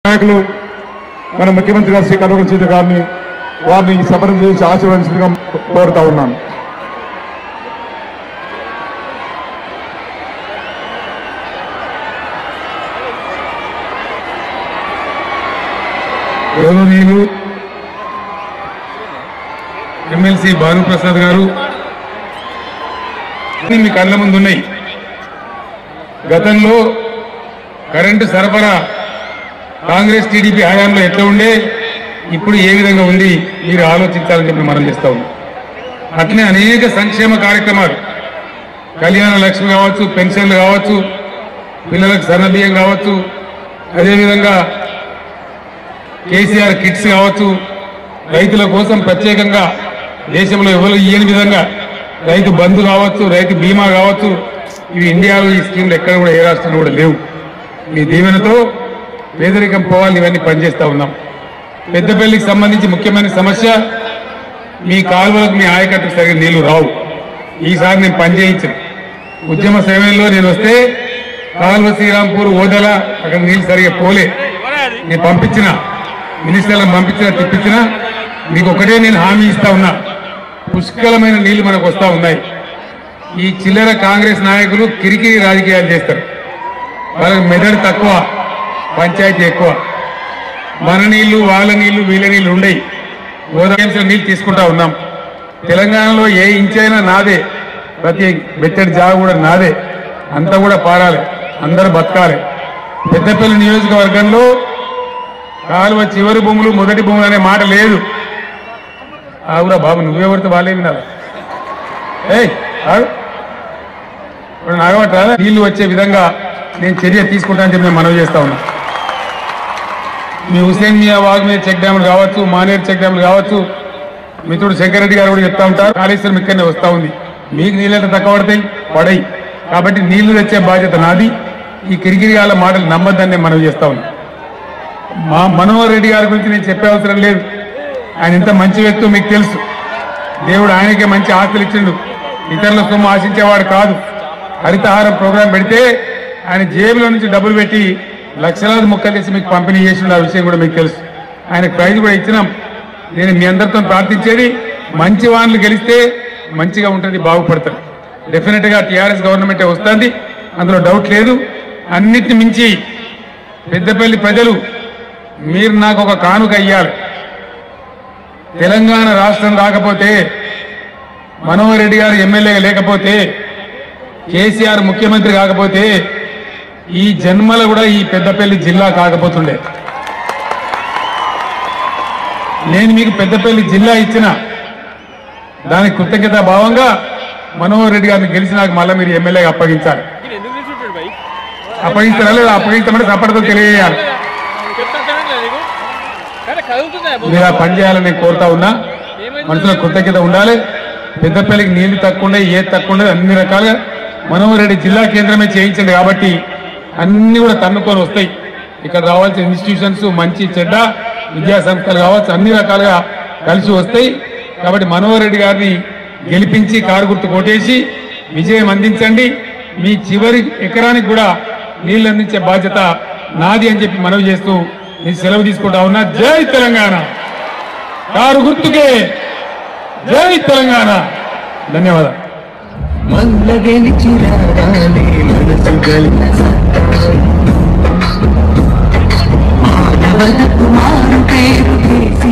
నాయకులు మన ముఖ్యమంత్రి గారు శ్రీ కల్వకుంట్ల చంద్ర గారిని వారిని ఈ సభను చేసి ఆశీర్వదించడం కోరుతా ఉన్నాను గౌరవనీయులు ఎమ్మెల్సీ భానుప్రసాద్ గారు అన్ని మీ కళ్ళ ముందు ఉన్నాయి గతంలో కరెంటు సరఫరా కాంగ్రెస్ టీడీపీ హయాంలో ఎట్లా ఉండే ఇప్పుడు ఏ విధంగా ఉంది మీరు ఆలోచించాలని చెప్పి మనం చేస్తా ఉన్నాం అట్లనే అనేక సంక్షేమ కార్యక్రమాలు కళ్యాణ లక్ష్మి కావచ్చు పెన్షన్లు కావచ్చు పిల్లలకు సన్నబియ్యం కావచ్చు అదేవిధంగా కేసీఆర్ కిట్స్ కావచ్చు రైతుల కోసం ప్రత్యేకంగా దేశంలో ఎవరు ఇయ్యని విధంగా రైతు బంధు కావచ్చు రైతు బీమా కావచ్చు ఇవి ఇండియాలో ఈ స్కీమ్లు ఎక్కడ కూడా ఏ రాష్ట్రంలో కూడా లేవు మీ దీవెనతో పేదరికం పోవాలి ఇవన్నీ పనిచేస్తా ఉన్నాం పెద్దపల్లికి సంబంధించి ముఖ్యమైన సమస్య మీ కాలువలకు మీ ఆయకట్టుకు సరిగ్గా నీళ్లు రావు ఈసారి నేను పనిచేయించిన ఉద్యమ సమయంలో నేను వస్తే కాలువ శ్రీరాంపూర్ ఓదల అక్కడ నీళ్లు సరిగ్గా పోలే నేను పంపించిన మినిస్టర్లను పంపించిన తెప్పించిన మీకు ఒకటే నేను హామీ ఇస్తా ఉన్నా పుష్కలమైన నీళ్లు మనకు వస్తా ఉన్నాయి ఈ చిల్లర కాంగ్రెస్ నాయకులు కిరికిరి రాజకీయాలు చేస్తారు వాళ్ళకి మెదడు తక్కువ పంచాయతీ ఎక్కువ మన నీళ్లు వాళ్ళ నీళ్లు వీళ్ళ నీళ్లు ఉండయి గోదావరి నీళ్లు తీసుకుంటా ఉన్నాం తెలంగాణలో ఏ ఇంచైనా నాదే ప్రతి బెత్తడి జాగ కూడా నాదే అంతా కూడా పారాలి అందరూ బతకాలి పెద్దపల్లి నియోజకవర్గంలో కాలువ చివరి భూములు మొదటి భూములు అనే మాట లేదు ఆవురా బాబు నువ్వెవరితో వాళ్ళే వినాలి ఏయ్ ఆగు. ఇప్పుడు నాగబట్ట నీళ్లు వచ్చే విధంగా నేను చర్య తీసుకుంటానని చెప్పి నేను మనవి చేస్తా ఉన్నా మీ హుసేన్ మియా వాగ్ మీద చెక్ డ్యాములు కావచ్చు మానేరు చెక్ డ్యాములు కావచ్చు మిత్రుడు శంకరెడ్డి గారు కూడా చెప్తా ఉంటారు కాళేశ్వరం ఇక్కడనే వస్తా ఉంది మీకు నీళ్ళు ఎంత తక్కువ పడతాయి పడయి కాబట్టి నీళ్లు తెచ్చే బాధ్యత నాది ఈ కిరికిరిగాల మాటలు నమ్మద్దని నేను మనవి చేస్తా ఉన్నా మా మనోహర్ రెడ్డి గారి గురించి నేను చెప్పే అవసరం లేదు ఆయన ఇంత మంచి వ్యక్తి మీకు తెలుసు దేవుడు ఆయనకే మంచి ఆస్తులు ఇచ్చిండు ఇతరుల సొమ్ము ఆశించేవాడు కాదు హరితహారం ప్రోగ్రాం పెడితే ఆయన జేబులో నుంచి డబ్బులు పెట్టి లక్షలాది ముక్కలు తీసి మీకు పంపిణీ చేసిండు ఆ విషయం కూడా మీకు తెలుసు ఆయన ప్రైజ్ కూడా ఇచ్చినాం నేను మీ అందరితో ప్రార్థించేది మంచి వాన్లు గెలిస్తే మంచిగా ఉంటుంది బాగుపడతారు డెఫినెట్ గా టీఆర్ఎస్ గవర్నమెంట్ వస్తుంది అందులో డౌట్ లేదు అన్నిటిని మించి పెద్దపల్లి ప్రజలు మీరు నాకు ఒక కానుక ఇయ్యాలి తెలంగాణ రాష్ట్రం రాకపోతే మనోహర్ రెడ్డి గారు ఎమ్మెల్యేగా లేకపోతే కేసీఆర్ ముఖ్యమంత్రి కాకపోతే ఈ జన్మలో కూడా ఈ పెద్దపల్లి జిల్లా కాకపోతుండే నేను మీకు పెద్దపల్లి జిల్లా ఇచ్చిన దానికి కృతజ్ఞత భావంగా మనోహర్ రెడ్డి గారిని గెలిచి నాకు మళ్ళీ మీరు ఎమ్మెల్యేగా అప్పగించాలి మీరు ఎందుకు తీసుకుంటాడు భయ్ అప్పగించారా లేదా అప్పగించమంటే సపడతో తెలియజేయాలి చెప్తా అర్థమైందా నీకు కానీ కదులుతుందా మీరు ఆ పని చేయాలని నేను కోరుతా ఉన్నా మనసులో కృతజ్ఞత ఉండాలి పెద్దపల్లికి నీళ్లు తక్కువ ఉండే ఏ తక్కువ ఉండదు అన్ని రకాలుగా మనోహర్ రెడ్డి జిల్లా కేంద్రమే చేయించండి కాబట్టి అన్ని కూడా తన్నుకొని వస్తాయి ఇక్కడ రావాల్సిన ఇన్స్టిట్యూషన్స్ మంచి చెడ్డ విద్యా సంస్థలు కావచ్చు అన్ని రకాలుగా కలిసి వస్తాయి కాబట్టి మనోహర్ రెడ్డి గారిని గెలిపించి కారు గుర్తు కొట్టేసి విజయం అందించండి మీ చివరి ఎకరానికి కూడా నీళ్లు అందించే బాధ్యత నాది అని చెప్పి మనవి చేస్తూ నేను సెలవు తీసుకుంటా ఉన్నా జై తెలంగాణ కారు గుర్తుకే జై తెలంగాణ ధన్యవాదాలు మల్ల గెలిచిరాడాలి మనసు గలిస మానవలకు మారు పేరు